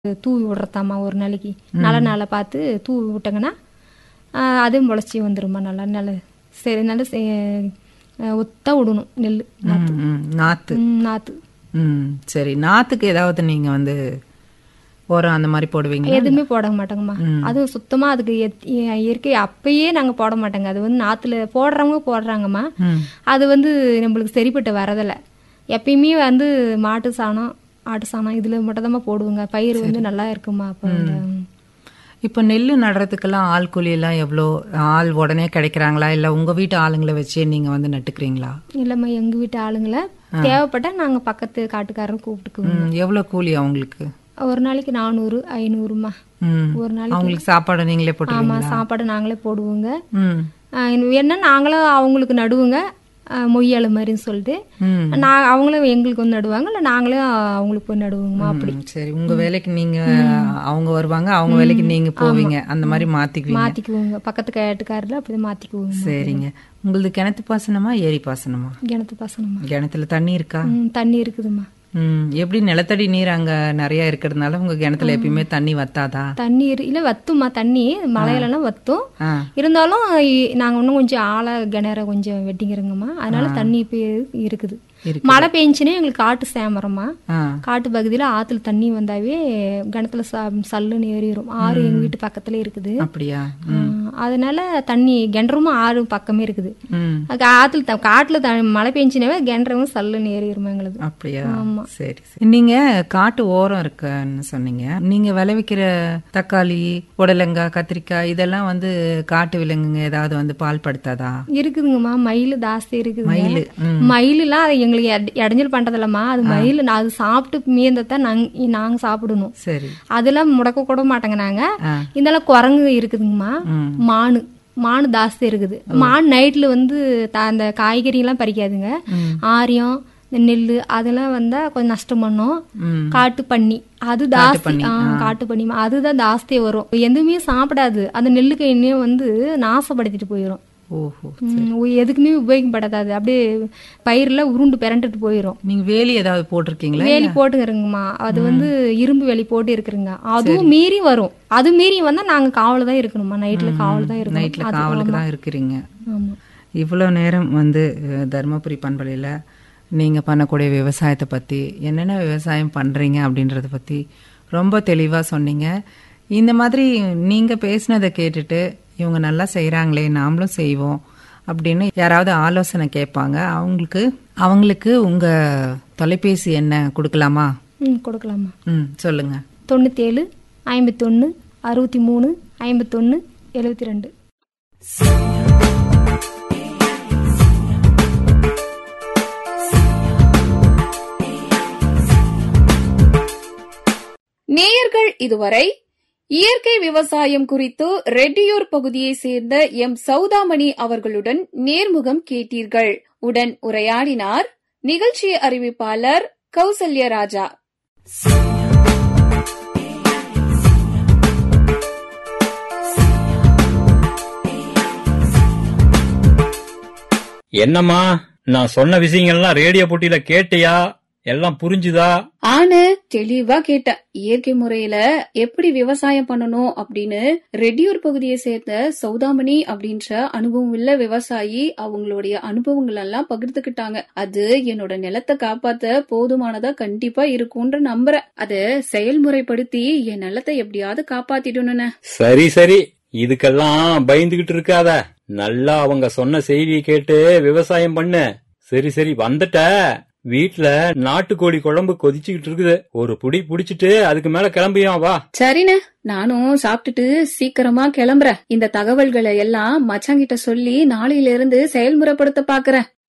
தூவி விடுறதாம்மா ஒரு நாளைக்கு நல்ல நாளை பார்த்து தூவி விட்டங்கன்னா ஆஹ், அதுவும் முளைச்சி வந்துருமா நல்லா நல்ல சரி நல்ல ஒத்தா விடணும் நெல் ம், ம், நாத்து ம், நாத்து ம் சரி நாத்துக்கு ஏதாவது நீங்க வந்து உரம் அந்த மாதிரி போடுவீங்களா எதுவுமே போட மாட்டோங்கம்மா அதுவும் சுத்தமா அதுக்கு எத்- இ- இயற்கை அப்பயே நாங்க போட மாட்டோங்க அது வந்து நாத்துல போடுறவங்க போடுறாங்கம்மா ம் அது வந்து நம்மளுக்கு சரிப்பட்டு வரதில்ல எப்பயுமே வந்து மாட்டு சாணம் ஆட்டு சாணம் இதுல மட்டும் போடுவோங்க பயிர் வந்து நல்லா இருக்குமா அப்போ இந்த இப்போ நெல் நடுறதுக்கெல்லாம் ஆள் கூலி எல்லாம் எவ்வளோ ஆள் உடனே கிடைக்கிறாங்களா இல்ல உங்க வீட்டு ஆளுங்களை வச்சே நீங்க வந்து நட்டுக்கிறீங்களா இல்லம்மா எங்க வீட்டு ஆளுங்களை தேவைப்பட்டா நாங்க பக்கத்து காட்டுக்காரரும் கூப்பிட்டுக்குவோம் ம் எவ்வளோ கூலி அவங்களுக்கு ஒரு நாளைக்கு நானூறு ஐநூறுமா ம் ஒரு நாளைக்கு அவங்களுக்கு சாப்பாடு நீங்களே ஆமா போட்டுருவீங்களா சாப்பாடு நாங்களே போடுவோங்க ம் ஆஹ் இன்னும் வேணா நாங்களும் அவங்களுக்கு நடுவுங்க ஆஹ் மொய்யாளு மாதிரின்னு சொல்லிட்டு ம் நான் அவங்களும் எங்களுக்கு வந்து நடுவாங்க இல்லை நாங்களும் அவங்களுக்கு போய் நடுவோங்கம்மா அப்படி ம், சரி உங்க வேலைக்கு நீங்க அவங்க வருவாங்க அவங்க வேலைக்கு நீங்க போவீங்க அந்த மாதிரி மாத்திக்குவீங்க மாத்திக்குவோங்க பக்கத்து கேட்டுக்காரில் அப்படி மாத்திக்குவோங்க சரிங்க உங்களது கிணத்து பாசனமா ஏரி பாசனமா கிணத்து பாசனமா கிணத்துல தண்ணி இருக்கா ம், தண்ணி இருக்குதும்மா ம் எப்படி நிலத்தடி நீர் அங்க நிறைய இருக்கிறதுனால உங்க கிணத்துல எப்பயுமே தண்ணி வத்தாதா தண்ணி இரு- இல்ல வத்துமா தண்ணி மழையிலலாம் வத்தும் ஆ இருந்தாலும் இ- நாங்க இன்னும் கொஞ்சம் ஆழ கிணற கொஞ்சம் வெட்டிங்கிறோங்கம்மா அதனால தண்ணி இப்போ இருக்குது இருக்கு. மழை பெஞ்சுனே எங்களுக்கு காட்டு சேமரம்மா ஆ காட்டு பகுதியில ஆத்துல தண்ணி வந்தாவே கிணத்துல ச- சல்லுன்னு ஏறிடும் ஆறு எங்க வீட்டு பக்கத்துல இருக்குது அப்படியா ஆஹ் அதனால தண்ணி கிணறும் ஆறு பக்கமே இருக்குது ம் அது ஆத்துல த- காட்டுல த- மழை பெஞ்சினாவே கிணறவும் சல்லுன்னு ஏறிடுமா எங்களுக்கு அப்படியா சரி சரி நீங்க காட்டு ஓரம் இருக்குன்னு சொன்னீங்க நீங்க விளைவிக்கிற தக்காளி புடலங்காய் கத்திரிக்காய் இதெல்லாம் வந்து காட்டு விலங்குங்க ஏதாவது வந்து பால் படுத்தாதா இருக்குதுங்கம்மா மயில் ஜாஸ்தி இருக்குது மயிலு ம் மயிலுலாம் அது எங்களுக்கு எட- இடைஞ்சல் பண்றதில்லம்மா அது மயில் நான் அது சாப்பிட்டு மீந்தத்தான் நாங்க நாங்க சாப்பிடணும் சரி அதெல்லாம் முடக்க கூட மாட்டோங்க நாங்க ஆ. இதெல்லாம் குரங்கு இருக்குதுங்கம்மா ம் மானு மானு ஜாஸ்தி இருக்குது மான் நைட்ல வந்து த- அந்த காய்கறி எல்லாம் பறிக்காதுங்க ம். ஆரியம் இந்த நெல் அதெல்லாம் வந்தா கொஞ்சம் நஷ்டம் பண்ணும் ம் காட்டு பண்ணி அது ஜாஸ்தி ஆ, காட்டு பண்ணி அதுதான் ஜாஸ்தி வரும் எதுவுமே சாப்பிடாது அந்த நெல்லுக்கு எண்ணெயும் வந்து நாசப்படுத்திட்டு போயிடும் ஓஹோ எதுக்குமே உபயோகப்படாது அப்படியே பயிரெல்லாம் உருண்டு பிறண்டுட்டு போயிடும் நீங்க வேலி ஏதாவது போட்டிருக்கீங்களா வேலி போட்டுக்கிறோங்கம்மா அது வந்து இரும்பு வேலி போட்டு இருக்குறங்க அதுவும் மீறி வரும் அது மீறி வந்தா நாங்க காவல தான் இருக்கணுமா நைட்ல காவல தான் இருக்கணும் நைட்ல காவலுக்கு தான் இருக்கிறீங்க ஆமா இவ்வளோ நேரம் வந்து அஹ், தருமபுரி பண்பலையில் நீங்கள் பண்ணக்கூடிய விவசாயத்தை பற்றி என்னென்ன விவசாயம் பண்ணுறீங்க அப்படின்றத பற்றி ரொம்ப தெளிவாக சொன்னீங்க இந்த மாதிரி நீங்கள் பேசினதை கேட்டுட்டு இவங்க நல்லா செய்கிறாங்களே நாமளும் செய்வோம் அப்படின்னு யாராவது ஆலோசனை கேட்பாங்க அவங்களுக்கு அவங்களுக்கு உங்கள் தொலைபேசி என்ன கொடுக்கலாமா ம் கொடுக்கலாமா ம் சொல்லுங்கள் தொண்ணூத்தேழு ஐம்பத்தொன்னு அறுபத்தி மூணு ஐம்பத்தொன்னு எழுபத்தி ரெண்டு நேயர்கள் இதுவரை இயற்கை விவசாயம் குறித்து ரெட்டியூர் பகுதியை சேர்ந்த எம் சௌதாமணி அவர்களுடன் நேர்முகம் கேட்டீர்கள் உடன் உரையாடினார் நிகழ்ச்சி அறிவிப்பாளர் கௌசல்ய ராஜா என்னம்மா நான் சொன்ன விஷயங்கள்லாம் ரேடியோ போட்டியில கேட்டியா எல்லாம் புரிஞ்சுதா ஆனு தெளிவா கேட்டேன் இயற்கை முறையில எப்படி விவசாயம் பண்ணணும் அப்படின்னு ரெட்டியூர் பகுதியை சேர்ந்த சௌதாமணி அப்படின்ற அனுபவம் உள்ள விவசாயி அவங்களுடைய அனுபவங்கள் எல்லாம் பகிர்ந்துக்கிட்டாங்க அது என்னோட நிலத்தை காப்பாத்த போதுமானதா கண்டிப்பா இருக்கும்ன்ற நம்புறேன் அத செயல்முறைப்படுத்தி என் நிலத்தை எப்படியாவது காப்பாத்திடணும்னு சரி சரி இதுக்கெல்லாம் பயந்துகிட்டு இருக்காத நல்லா அவங்க சொன்ன செய்தியை கேட்டு விவசாயம் பண்ணு சரி சரி வந்துட்ட வீட்ல நாட்டுக்கோழி குழம்பு கொதிச்சுக்கிட்டு இருக்குது ஒரு புடி புடிச்சிட்டு அதுக்கு மேல கிளம்பியா வா சரிண்ணே நானும் சாப்பிட்டுட்டு சீக்கிரமா கிளம்புறேன் இந்த தகவல்களை எல்லாம் மச்சாங்கிட்ட சொல்லி நாளையில இருந்து செயல்முறைப்படுத்த பாக்குறேன்